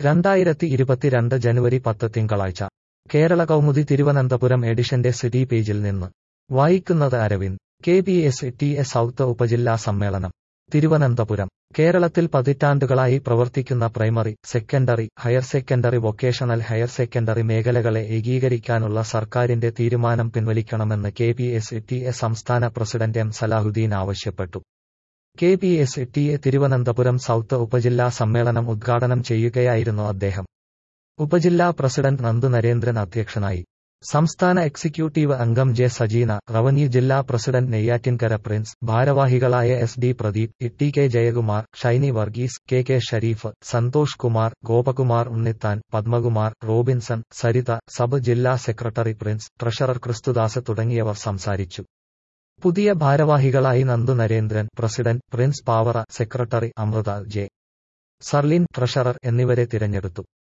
രണ്ടായിരത്തി ഇരുപത്തിരണ്ട് ജനുവരി പത്ത് തിങ്കളാഴ്ച കേരള കൗമുദി തിരുവനന്തപുരം എഡിഷന്റെ സിറ്റി പേജിൽ നിന്ന് വായിക്കുന്നത് Aravind K P S T A south ഉപജില്ലാ സമ്മേളനം തിരുവനന്തപുരം കേരളത്തിൽ പതിറ്റാണ്ടുകളായി പ്രവർത്തിക്കുന്ന primary secondary higher secondary vocational higher secondary മേഖലകളെ ഏകീകരിക്കാനുള്ള സർക്കാരിന്റെ തീരുമാനം പിൻവലിക്കണമെന്ന് K P S T A സംസ്ഥാന പ്രസിഡന്റ് എം സലാഹുദ്ദീൻ ആവശ്യപ്പെട്ടു K P S T A Thiruvananthapuram south ഉപജില്ലാ സമ്മേളനം ഉദ്ഘാടനം ചെയ്യുകയായിരുന്നു അദ്ദേഹം ഉപജില്ലാ പ്രസിഡന്റ് നന്ദു നരേന്ദ്രൻ അധ്യക്ഷനായി സംസ്ഥാന എക്സിക്യൂട്ടീവ് അംഗം ജെ സജീന റവന്യൂ ജില്ലാ പ്രസിഡന്റ് നെയ്യാറ്റിൻകര പ്രിൻസ് ഭാരവാഹികളായ S D Pradeep E K Jayakumar Shiny Varghese K K Shareef Santhosh Kumar Gopakumar Unnithan Padmakumar Robinson Saritha sub ജില്ലാ സെക്രട്ടറി പ്രിൻസ് ട്രഷറർ ക്രിസ്തുദാസ് തുടങ്ങിയവർ സംസാരിച്ചു പുതിയ ഭാരവാഹികളായി Nandu Narendran president Prince Pavara secretary Amritha J Sarlin treasurer എന്നിവരെ തിരഞ്ഞെടുത്തു